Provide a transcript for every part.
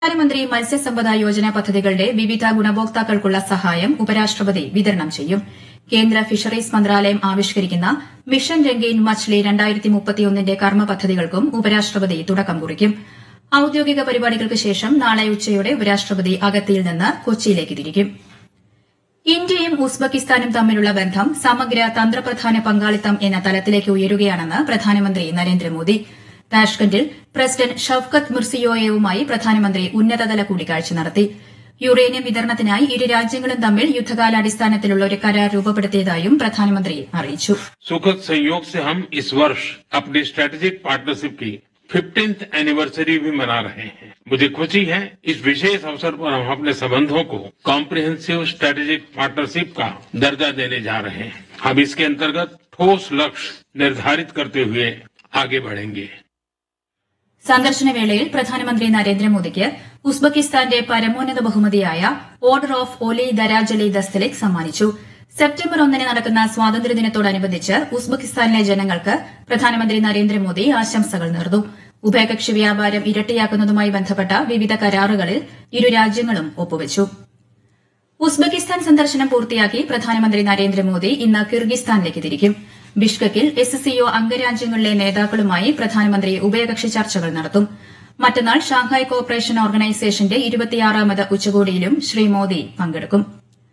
പ്രധാനമന്ത്രി മത്സ്യസമ്പദ യോജന പദ്ധതികളുടെ വിവിധ ഗുണഭോക്താക്കൾക്കുള്ള സഹായം ഉപരാഷ്ട്രപതി വിതരണം ചെയ്യും കേന്ദ്ര ഫിഷറീസ് മന്ത്രാലയം ആവിഷ്കരിക്കുന്ന മിഷൻ രംഗീൻ മച്ച്ലി ന്റെ കർമ്മ പദ്ധതികൾക്കും ഉപരാഷ്ട്രപതി തുടക്കം കുറിക്കും ഔദ്യോഗിക പരിപാടികൾക്ക് ശേഷം നാളെ ഉച്ചയോടെ ഉപരാഷ്ട്രപതി അഗത്തിയിൽ നിന്ന് കൊച്ചിയിലേക്ക് തിരിക്കും ഇന്ത്യയും ഉസ്ബെക്കിസ്ഥാനും തമ്മിലുള്ള ബന്ധം സമഗ്ര തന്ത്രപ്രധാന പങ്കാളിത്തം എന്ന തലത്തിലേക്ക് ഉയരുകയാണെന്ന് പ്രധാനമന്ത്രി നരേന്ദ്രമോദി താഷ്കന്റിൽ പ്രസിഡന്റ് ഷൌക്കത്ത് മിർസിയോയേവുമായി പ്രധാനമന്ത്രി ഉന്നതതല കൂടിക്കാഴ്ച നടത്തി യുറേനിയം വിതരണത്തിനായി ഇരു രാജ്യങ്ങളും തമ്മിൽ യുദ്ധകാലാടിസ്ഥാനത്തിലുള്ള ഒരു കരാർ രൂപപ്പെടുത്തിയതായും പ്രധാനമന്ത്രി അറിയിച്ചു सुखद संयोग से हम इस वर्ष अपनी स्ट्रेटेजिक पार्टनरशिप की फिफ्टींथ एनिवर्सरी भी मना रहे हैं मुझे खुशी है इस विशेष अवसर पर हम अपने संबंधों को कॉम्प्रिहेंसिव स्ट्रेटेजिक पार्टनरशिप का दर्जा देने जा रहे हैं हम इसके अंतर्गत ठोस लक्ष्य निर्धारित करते हुए आगे बढ़ेंगे സന്ദർശനവേളയിൽ പ്രധാനമന്ത്രി നരേന്ദ്രമോദിക്ക് ഉസ്ബെക്കിസ്ഥാന്റെ പരമോന്നത ബഹുമതിയായ ഓർഡർ ഓഫ് ഒലി ദരാജലി ദസ്തലിക് സമ്മാനിച്ചു സെപ്റ്റംബർ ഒന്നിന് നടക്കുന്ന സ്വാതന്ത്ര്യദിനത്തോടനുബന്ധിച്ച് ഉസ്ബെക്കിസ്ഥാനിലെ ജനങ്ങൾക്ക് പ്രധാനമന്ത്രി നരേന്ദ്രമോദി ആശംസകൾ നേർന്നു ഉഭയകക്ഷി വ്യാപാരം ഇരട്ടിയാക്കുന്നതുമായി ബന്ധപ്പെട്ട വിവിധ കരാറുകളിൽ ഇരു രാജ്യങ്ങളും ഒപ്പുവച്ചു ഉസ്ബെക്കിസ്ഥാൻ സന്ദർശനം പൂർത്തിയാക്കി പ്രധാനമന്ത്രി നരേന്ദ്രമോദി ഇന്ന് കിർഗിസ്ഥാനിലേക്ക് തിരിക്കും ബിഷ്കെക്കിൽ എസ് സിഒ അംഗരാജ്യങ്ങളിലെ നേതാക്കളുമായി പ്രധാനമന്ത്രി ഉഭയകക്ഷി ചർച്ചകൾ നടത്തും മറ്റന്നാൾ ഷാങ്ഹായ് കോർപ്പറേഷൻ ഓർഗനൈസേഷന്റെ ഇരുപത്തിയാറാമത് ഉച്ചകോടിയിലും ശ്രീ മോദി പങ്കെടുക്കും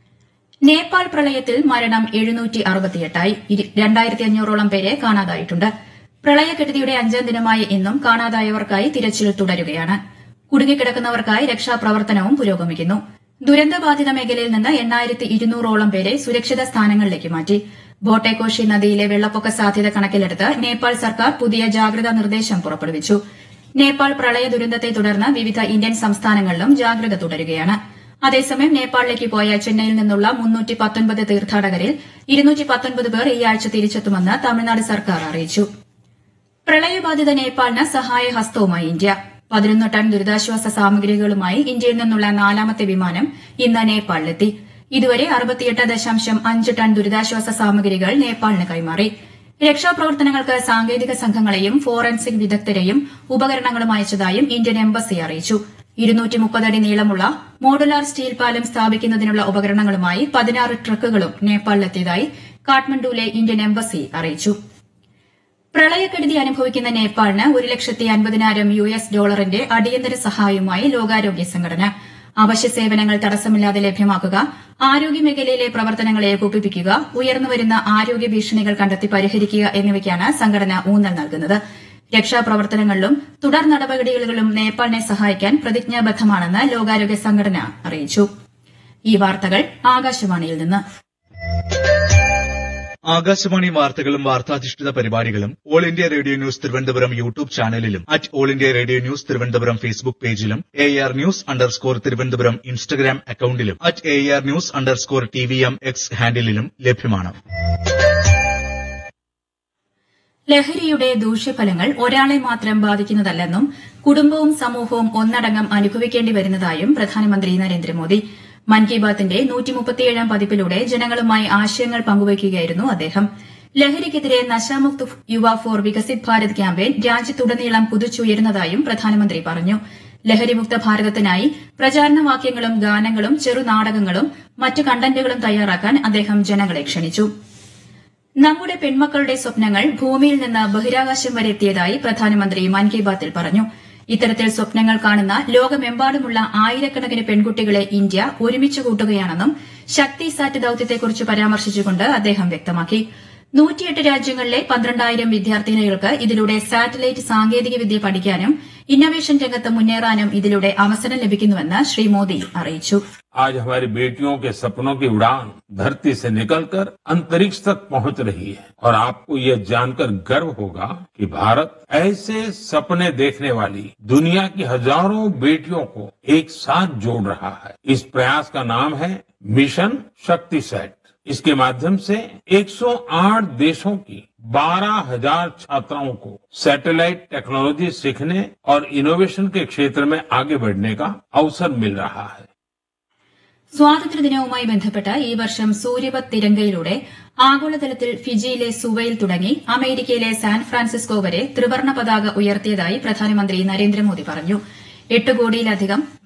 നേപ്പാൾ പ്രളയത്തിൽ മരണം എഴുന്നൂറ്റി അറുപത്തിയെട്ടായി രണ്ടായിരത്തി അഞ്ഞൂറോളം പേരെ കാണാതായിട്ടുണ്ട് പ്രളയക്കെടുതിയുടെ അഞ്ചാം ദിനമായ ഇന്നും കാണാതായവർക്കായി തിരച്ചിൽ തുടരുകയാണ് കുടുങ്ങിക്കിടക്കുന്നവർക്കായി രക്ഷാപ്രവർത്തനവും പുരോഗമിക്കുന്നു ദുരന്തബാധിത മേഖലയിൽ നിന്ന് എണ്ണായിരത്തി ഇരുന്നൂറോളം പേരെ സുരക്ഷിത സ്ഥാനങ്ങളിലേക്ക് മാറ്റി ഭോട്ടേക്കോഷി നദിയിലെ വെള്ളപ്പൊക്ക സാധ്യത കണക്കിലെടുത്ത് നേപ്പാൾ സർക്കാർ പുതിയ ജാഗ്രതാ നിർദ്ദേശം പുറപ്പെടുവിച്ചു നേപ്പാൾ പ്രളയ ദുരന്തത്തെ തുടർന്ന് വിവിധ ഇന്ത്യൻ സംസ്ഥാനങ്ങളിലും ജാഗ്രത തുടരുകയാണ് അതേസമയം നേപ്പാളിലേക്ക് പോയ ചെന്നൈയിൽ നിന്നുള്ള മുന്നൂറ്റി പത്തൊൻപത് തീർത്ഥാടകരിൽ ഇരുന്നൂറ്റി പത്തൊൻപത് പേർ ഈ ആഴ്ച തിരിച്ചെത്തുമെന്ന് തമിഴ്നാട് സർക്കാർ അറിയിച്ചു പ്രളയബാധിത നേപ്പാളിന് സഹായഹസ്തവുമായി ഇന്ത്യ പതിനൊന്ന് ടൺ ദുരിതാശ്വാസ സാമഗ്രികളുമായി ഇന്ത്യയിൽ നിന്നുള്ള നാലാമത്തെ വിമാനം ഇന്ന് നേപ്പാളിലെത്തി ഇതുവരെ അറുപത്തിയെട്ട് ദശാംശം അഞ്ച് ടൺ ദുരിതാശ്വാസ സാമഗ്രികൾ നേപ്പാളിന് കൈമാറി രക്ഷാപ്രവർത്തനങ്ങൾക്ക് സാങ്കേതിക സംഘങ്ങളെയും ഫോറൻസിക് വിദഗ്ധരെയും ഉപകരണങ്ങളും അയച്ചതായും ഇന്ത്യൻ എംബസി അറിയിച്ചു ഇരുന്നൂറ്റി മുപ്പതടി നീളമുള്ള മോഡുലാർ സ്റ്റീൽ പാലം സ്ഥാപിക്കുന്നതിനുള്ള ഉപകരണങ്ങളുമായി പതിനാറ് ട്രക്കുകളും നേപ്പാളിലെത്തിയതായി കാഠ്മണ്ഡുവിലെ ഇന്ത്യൻ എംബസി അറിയിച്ചു പ്രളയക്കെടുതി അനുഭവിക്കുന്ന നേപ്പാളിന് ഒരു ലക്ഷത്തി അൻപതിനായിരം യു എസ് ഡോളറിന്റെ അടിയന്തര സഹായവുമായി ലോകാരോഗ്യ സംഘടന അവശ്യ സേവനങ്ങൾ തടസ്സമില്ലാതെ ലഭ്യമാക്കുക ആരോഗ്യമേഖലയിലെ പ്രവർത്തനങ്ങളെ ഏകോപിപ്പിക്കുക ഉയർന്നുവരുന്ന ആരോഗ്യ ഭീഷണികൾ കണ്ടെത്തി പരിഹരിക്കുക എന്നിവയ്ക്കാണ് സംഘടന ഊന്നൽ നൽകുന്നത് രക്ഷാപ്രവർത്തനങ്ങളിലും തുടർ നടപടികളിലും നേപ്പാളിനെ സഹായിക്കാൻ പ്രതിജ്ഞാബദ്ധമാണെന്ന് ലോകാരോഗ്യ സംഘടന അറിയിച്ചു ഈ വാർത്തകൾ ആകാശവാണിയിൽ നിന്ന് ആകാശവാണി വാർത്തകളും വാർത്താധിഷ്ഠിത പരിപാടികളും all India radio news Thiruvananthapuram YouTube ചാനലിലും at all India radio news Thiruvananthapuram Facebook പേജിലും A R news underscore Thiruvananthapuram Instagram അക്കൌണ്ടിലും at A R news underscore T V M X ഹാൻഡിലും ലഭ്യമാണ് ലഹരിയുടെ ദൂഷ്യഫലങ്ങൾ ഒരാളെ മാത്രം ബാധിക്കുന്നതല്ലെന്നും കുടുംബവും സമൂഹവും ഒന്നടങ്കം അനുഭവിക്കേണ്ടി വരുന്നതായും പ്രധാനമന്ത്രി നരേന്ദ്രമോദി മൻ കി ബാത്തിന്റെ നൂറ്റിമുപ്പത്തിയേഴാം പതിപ്പിലൂടെ ജനങ്ങളുമായി ആശയങ്ങൾ പങ്കുവയ്ക്കുകയായിരുന്നു അദ്ദേഹം ലഹരിക്കെതിരെ നശാമുക്ത് യുവ ഫോർ വികസിത് ഭാരത് ക്യാമ്പയിൻ രാജ്യത്തുടനീളം കുതിച്ചുയരുന്നതായും പ്രധാനമന്ത്രി പറഞ്ഞു ലഹരിമുക്ത ഭാരതത്തിനായി പ്രചാരണ വാക്യങ്ങളും ഗാനങ്ങളും ചെറുനാടകങ്ങളും മറ്റ് കണ്ടന്റുകളും തയ്യാറാക്കാൻ അദ്ദേഹം ജനങ്ങളെ ക്ഷണിച്ചു നമ്മുടെ പെൺമക്കളുടെ സ്വപ്നങ്ങൾ ഭൂമിയിൽ നിന്ന് ബഹിരാകാശം വരെ എത്തിയതായി പ്രധാനമന്ത്രി മൻ കി ബാത്തിൽ പറഞ്ഞു ഇത്തരത്തിൽ സ്വപ്നങ്ങൾ കാണുന്ന ലോകമെമ്പാടുമുള്ള ആയിരക്കണക്കിന് പെൺകുട്ടികളെ ഇന്ത്യ ഒരുമിച്ച് കൂട്ടുകയാണെന്നും ശക്തി സാറ്റ് ദൌത്യത്തെക്കുറിച്ച് പരാമർശിച്ചുകൊണ്ട് അദ്ദേഹം വ്യക്തമാക്കി നൂറ്റിയെട്ട് രാജ്യങ്ങളിലെ പന്ത്രണ്ടായിരം വിദ്യാർത്ഥിനികൾക്ക് ഇതിലൂടെ സാറ്റലൈറ്റ് സാങ്കേതികവിദ്യ പഠിക്കാനും ഇന്നൊവേഷൻ രംഗത്ത് മുന്നേറാനും ഇതിലൂടെ അവസരം ലഭിക്കുന്നുവെന്ന് ശ്രീ മോദി അറിയിച്ചു आज हमारी बेटियों के सपनों की उड़ान धरती से निकलकर अंतरिक्ष तक पहुंच रही है और आपको यह जानकर गर्व होगा कि भारत ऐसे सपने देखने वाली दुनिया की हजारों बेटियों को एक साथ जोड़ रहा है इस प्रयास का नाम है मिशन शक्ति सेट इसके माध्यम से 108 देशों की बारह हजार छात्राओं को सैटेलाइट टेक्नोलॉजी सीखने और इनोवेशन के क्षेत्र में आगे बढ़ने का अवसर मिल रहा है സ്വാതന്ത്ര്യദിനവുമായി ബന്ധപ്പെട്ട് ഈ വർഷം സൂര്യപത് തിരങ്കയിലൂടെ ആഗോളതലത്തിൽ ഫിജിയിലെ സുവയിൽ തുടങ്ങി അമേരിക്കയിലെ സാൻ ഫ്രാൻസിസ്കോ വരെ ത്രിവർണ്ണ പതാക ഉയർത്തിയതായി പ്രധാനമന്ത്രി നരേന്ദ്രമോദി പറഞ്ഞു എട്ട് കോടിയിലധികം